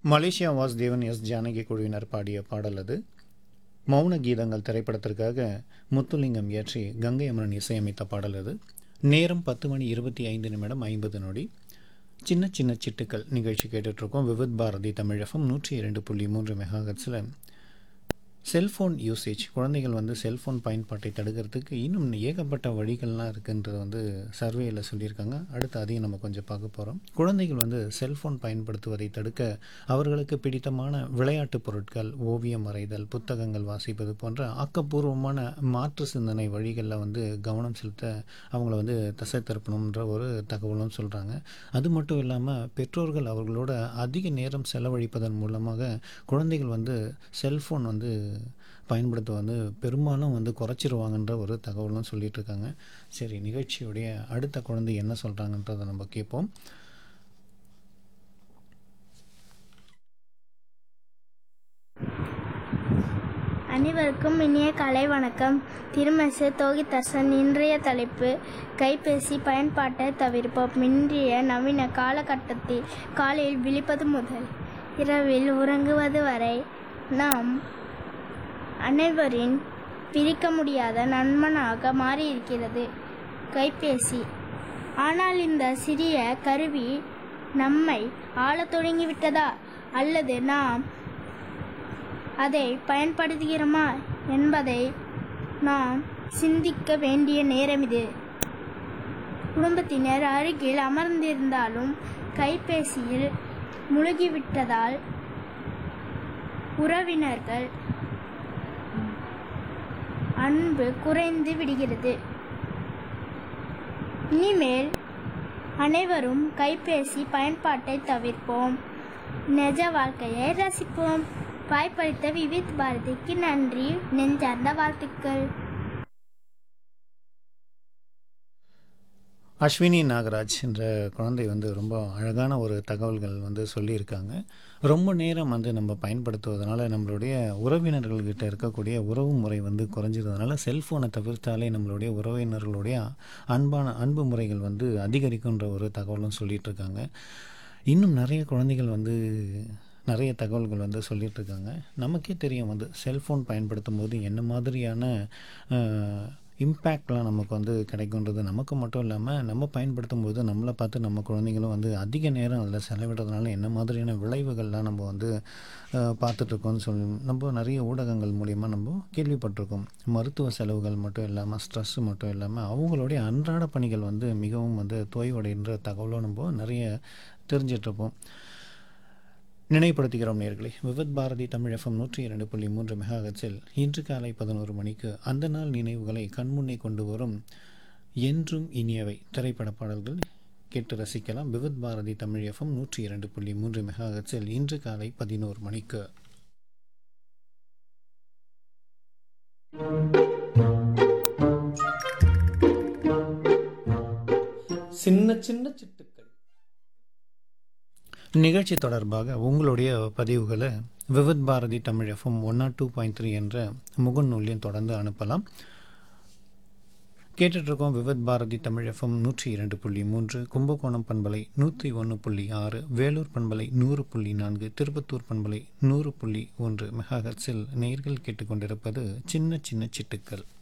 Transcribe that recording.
Malaysia Vasudevan S Janaki குழுவினர் பாடிய பாடல் அது மௌன கீதங்கள் திரைப்படத்திற்காக முத்துலிங்கம் இயற்றி கங்கை அமரன் இசையமைத்த பாடல் அது நேரம் பத்து மணி இருபத்தி ஐந்து நிமிடம் ஐம்பது நொடி சின்ன சின்ன சிட்டுக்கள் நிகழ்ச்சி கேட்டுட்ருக்கோம் விவித் பாரதி தமிழகம் நூற்றி இரண்டு புள்ளி மூன்று மெகாஹர்ட்ஸில் செல்ஃபோன் யூசேஜ் குழந்தைகள் வந்து செல்ஃபோன் பயன்பாட்டை தடுக்கிறதுக்கு இன்னும் ஏகப்பட்ட வழிகள்லாம் இருக்குன்றது வந்து சர்வேயில் சொல்லியிருக்காங்க அடுத்து அதையும் நம்ம கொஞ்சம் பார்க்க போகிறோம் குழந்தைகள் வந்து செல்ஃபோன் பயன்படுத்துவதை தடுக்க அவர்களுக்கு பிடித்தமான விளையாட்டுப் பொருட்கள் ஓவியம் வரைதல் புத்தகங்கள் வாசிப்பது போன்ற ஆக்கப்பூர்வமான மாற்று சிந்தனை வழிகளில் வந்து கவனம் செலுத்த அவங்கள வந்து தசை திருப்பணுன்ற ஒரு தகவலும் சொல்கிறாங்க அது மட்டும் இல்லாமல் பெற்றோர்கள் அவர்களோட அதிக நேரம் செலவழிப்பதன் மூலமாக குழந்தைகள் வந்து செல்ஃபோன் வந்து பயன்படுத்த வந்து பெரும்பாலும் வந்து குறைச்சிருவாங்கன்ற ஒரு தகவலும் சொல்லிட்டு இருக்காங்க சரி நிகழ்ச்சியுடைய அடுத்த குழந்தை என்ன சொல்கிறாங்கன்றதை நம்ம கேட்போம் அனைவருக்கும் இனிய கலை வணக்கம் திருமெசு தோகிதர்சன் இன்றைய தலைப்பு கைபேசி பயன்பாட்டை தவிர்ப்போம் இன்றைய நவீன காலகட்டத்தில் காலையில் விழிப்பது முதல் இரவில் உறங்குவது வரை நாம் அனைவரின் பிரிக்க முடியாத நண்பனாக மாறியிருக்கிறது கைபேசி ஆனால் இந்த சிறிய கருவி நம்மை ஆளத் தொடங்கிவிட்டதா அல்லது நாம் அதை பயன்படுத்துகிறோமா என்பதை நாம் சிந்திக்க வேண்டிய நேரம் இது குடும்பத்தினர் அருகில் அமர்ந்திருந்தாலும் கைபேசியில் முழுகிவிட்டதால் உறவினர்கள் அன்பு குறைந்து விடுகிறது இனிமேல் அனைவரும் கைபேசி பயன்பாட்டை தவிர்ப்போம் நிஜ வாழ்க்கையை ரசிப்போம் வாய்ப்பளித்த விவித் பாரதிக்கு நன்றி நெஞ்சார்ந்த வாழ்த்துக்கள் அஸ்வினி நாகராஜ் என்ற குழந்தை வந்து ரொம்ப அழகான ஒரு தகவல்கள் வந்து சொல்லியிருக்காங்க ரொம்ப நேரம் வந்து நம்ம பயன்படுத்துவதனால நம்மளுடைய உறவினர்கள்கிட்ட இருக்கக்கூடிய உறவு முறை வந்து குறைஞ்சிறதுனால செல்ஃபோனை தவிர்த்தாலே நம்மளுடைய உறவினர்களுடைய அன்பான அன்பு முறைகள் வந்து அதிகரிக்குன்ற ஒரு தகவலும் சொல்லிட்டு இருக்காங்க இன்னும் நிறைய குழந்தைகள் வந்து நிறைய தகவல்கள் வந்து சொல்லிட்டு இருக்காங்க நமக்கே தெரியும் வந்து செல்ஃபோன் பயன்படுத்தும் போது என்ன மாதிரியான இம்பேக்ட்லாம் நமக்கு வந்து கிடைக்குன்றது நமக்கு மட்டும் இல்லாமல் நம்ம பயன்படுத்தும் போது நம்மளை பார்த்து நம்ம குழந்தைங்களும் வந்து அதிக நேரம் அதில் செலவிடுறதுனால என்ன மாதிரியான விளைவுகள்லாம் நம்ம வந்து பார்த்துட்ருக்கோம்னு சொல்லி நம்ம நிறைய ஊடகங்கள் மூலிமா நம்ம கேள்விப்பட்டிருக்கோம் மருத்துவ செலவுகள் மட்டும் இல்லாமல் ஸ்ட்ரெஸ் மட்டும் இல்லாமல் அவங்களுடைய அன்றாட பணிகள் வந்து மிகவும் வந்து தோய்வடைன்ற தகவலும் நம்ம நிறைய தெரிஞ்சிட்ருப்போம் நினைவுபடுத்துகிறோம் நேர்களே விவித் பாரதி தமிழ் எஃப்எம் நூற்றி இரண்டு புள்ளி மூன்று மெகாஹெட்ஸில் இன்று காலை பதினோரு மணிக்கு அந்த நாள் நினைவுகளை கண்முன்னே கொண்டு வரும் என்றும் இனியவை திரைப்பட பாடல்கள் கேட்டு ரசிக்கலாம் விவித் பாரதி தமிழ் எஃப்எம் நூற்றி இரண்டு புள்ளி மூன்று மெகாஹெட்ஸில் இன்று காலை பதினோரு மணிக்கு சின்ன சின்ன சிட்டுக்கள் நிகழ்ச்சி தொடர்பாக உங்களுடைய பதிவுகளை Vividh Bharati Tamil FM one nought two point three என்ற முகநூல்லையும் தொடர்ந்து அனுப்பலாம் கேட்டுட்ருக்கோம் விவித் பாரதி தமிழ் எஃப்எம் நூற்றி இரண்டு புள்ளி மூன்று கும்பகோணம் பண்பலை நூற்றி ஒன்று புள்ளி ஆறு வேலூர் பண்பலை நூறு புள்ளி நான்கு திருப்பத்தூர் பண்பலை நூறு புள்ளி ஒன்று மெகாஹர்ஸில் நேர்கள் கேட்டுக்கொண்டிருப்பது சின்ன சின்ன சிட்டுக்கள்